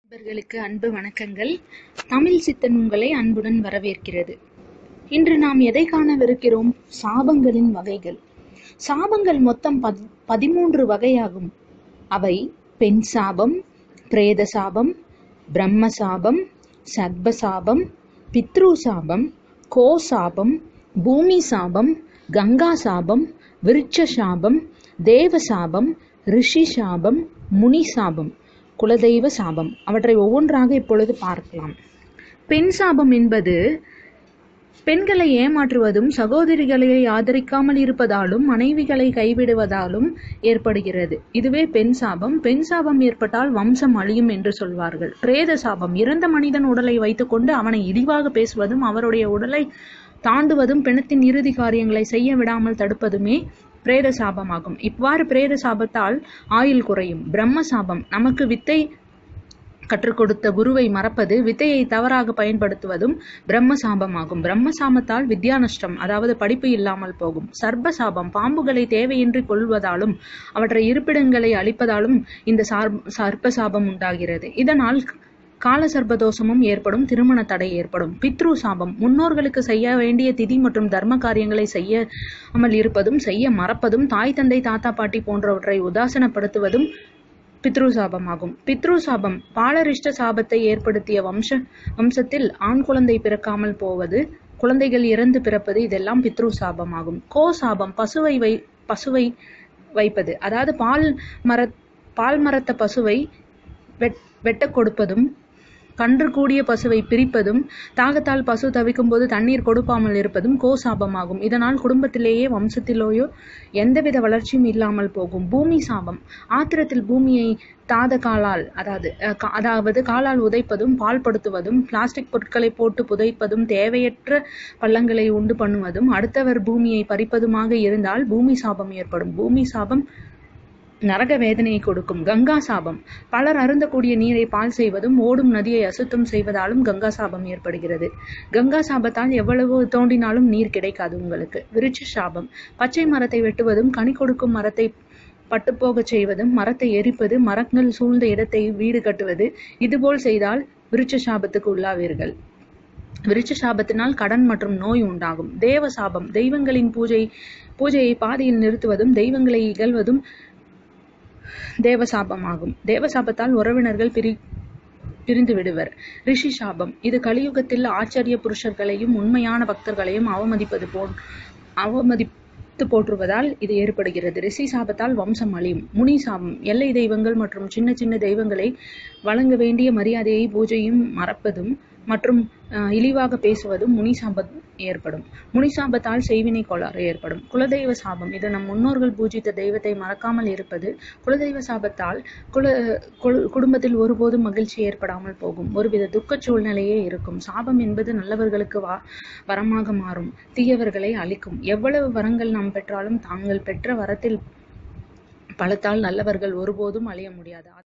நண்பர்களுக்கு அன்பு வணக்கங்கள் தமிழ் சித்தன் உங்களை அன்புடன் வரவேற்கிறது இன்று நாம் எதை காணவிருக்கிறோம் சாபங்களின் வகைகள் சாபங்கள் மொத்தம் பதி பதிமூன்று வகையாகும் அவை பெண் சாபம் பிரேத சாபம் பிரம்ம சாபம் சர்ப்ப சாபம் பித்ரு சாபம் கோ சாபம் பூமி சாபம் கங்கா சாபம் விருட்ச சாபம் தேவ சாபம் ரிஷி சாபம் முனி சாபம் குலதெய்வ சாபம் அவற்றை ஒவ்வொன்றாக இப்பொழுது பார்க்கலாம் பெண் சாபம் என்பது பெண்களை ஏமாற்றுவதும் சகோதரிகளை ஆதரிக்காமல் இருப்பதாலும் மனைவிகளை கைவிடுவதாலும் ஏற்படுகிறது இதுவே பெண் சாபம் பெண் சாபம் ஏற்பட்டால் வம்சம் அழியும் என்று சொல்வார்கள் பிரேத சாபம் இறந்த மனிதன் உடலை வைத்துக்கொண்டு அவனை இழிவாக பேசுவதும் அவருடைய உடலை தாண்டுவதும் பிணத்தின் இறுதி காரியங்களை செய்ய விடாமல் தடுப்பதுமே பிரேத சாபமாகும் இவ்வாறு பிரேத சாபத்தால் ஆயுள் குறையும் பிரம்ம சாபம் நமக்கு வித்தை கற்றுக் கொடுத்த குருவை மறப்பது வித்தையை தவறாக பயன்படுத்துவதும் பிரம்ம சாபமாகும் பிரம்ம சாபத்தால் வித்யா நஷ்டம் அதாவது படிப்பு இல்லாமல் போகும் சர்ப்ப சாபம் பாம்புகளை தேவையின்றி கொள்வதாலும் அவற்றை இருப்பிடங்களை அழிப்பதாலும் இந்த சார் சர்ப்ப சாபம் உண்டாகிறது இதனால் கால சர்ப்பதோஷமும் ஏற்படும் திருமண தடை ஏற்படும் பித்ரு சாபம் முன்னோர்களுக்கு செய்ய வேண்டிய திதி மற்றும் தர்ம காரியங்களை செய்யாமல் இருப்பதும் செய்ய மறப்பதும் தாய் தந்தை தாத்தா பாட்டி போன்றவற்றை உதாசனப்படுத்துவதும் பித்ரு சாபமாகும் பித்ரு சாபம் பாலரிஷ்ட சாபத்தை ஏற்படுத்திய வம்ச வம்சத்தில் ஆண் குழந்தை பிறக்காமல் போவது குழந்தைகள் இறந்து பிறப்பது இதெல்லாம் பித்ரு சாபமாகும் கோ சாபம் பசுவை வை பசுவை வைப்பது அதாவது பால் மர பால் மரத்த பசுவை வெட் வெட்ட கொடுப்பதும் கன்று கூடிய பசுவை பிரிப்பதும் தாகத்தால் பசு தவிக்கும் போது தண்ணீர் கொடுப்பாமல் இருப்பதும் கோசாபமாகும் இதனால் குடும்பத்திலேயே வம்சத்திலேயோ எந்தவித வளர்ச்சியும் இல்லாமல் போகும் பூமி சாபம் ஆத்திரத்தில் பூமியை தாத காலால் அதாவது அதாவது காலால் உதைப்பதும் பால்படுத்துவதும் பிளாஸ்டிக் பொருட்களை போட்டு புதைப்பதும் தேவையற்ற பள்ளங்களை உண்டு பண்ணுவதும் அடுத்தவர் பூமியை பறிப்பதுமாக இருந்தால் பூமி சாபம் ஏற்படும் பூமி சாபம் நரக வேதனையை கொடுக்கும் கங்கா சாபம் பலர் அருந்தக்கூடிய நீரை பால் செய்வதும் ஓடும் நதியை அசுத்தம் செய்வதாலும் கங்கா சாபம் ஏற்படுகிறது கங்கா சாபத்தால் எவ்வளவு தோண்டினாலும் நீர் கிடைக்காது உங்களுக்கு விருட்ச சாபம் பச்சை மரத்தை வெட்டுவதும் கனி கொடுக்கும் மரத்தை பட்டுப்போகச் செய்வதும் மரத்தை எரிப்பது மரங்கள் சூழ்ந்த இடத்தை வீடு கட்டுவது இதுபோல் செய்தால் விருட்ச சாபத்துக்கு உள்ளாவீர்கள் விருட்ச சாபத்தினால் கடன் மற்றும் நோய் உண்டாகும் தேவ சாபம் தெய்வங்களின் பூஜை பூஜையை பாதியில் நிறுத்துவதும் தெய்வங்களை இகழ்வதும் தேவசாபமாகும் தேவசாபத்தால் உறவினர்கள் பிரி பிரிந்து விடுவர் ரிஷி சாபம் இது கலியுகத்தில் ஆச்சரிய புருஷர்களையும் உண்மையான பக்தர்களையும் அவமதிப்பது போ அவமதித்து போற்றுவதால் இது ஏற்படுகிறது ரிஷி சாபத்தால் வம்சம் அழியும் முனி சாபம் எல்லை தெய்வங்கள் மற்றும் சின்ன சின்ன தெய்வங்களை வழங்க வேண்டிய மரியாதையை பூஜையும் மறப்பதும் மற்றும் இழிவாக பேசுவதும் முனிசாபம் ஏற்படும் முனிசாபத்தால் செய்வினை கோளாறு ஏற்படும் குலதெய்வ சாபம் இது நம் முன்னோர்கள் பூஜித்த தெய்வத்தை மறக்காமல் இருப்பது குலதெய்வ சாபத்தால் குல குடும்பத்தில் ஒருபோதும் மகிழ்ச்சி ஏற்படாமல் போகும் ஒருவித துக்க சூழ்நிலையே இருக்கும் சாபம் என்பது நல்லவர்களுக்கு வா வரமாக மாறும் தீயவர்களை அழிக்கும் எவ்வளவு வரங்கள் நாம் பெற்றாலும் தாங்கள் பெற்ற வரத்தில் பலத்தால் நல்லவர்கள் ஒருபோதும் அழிய முடியாது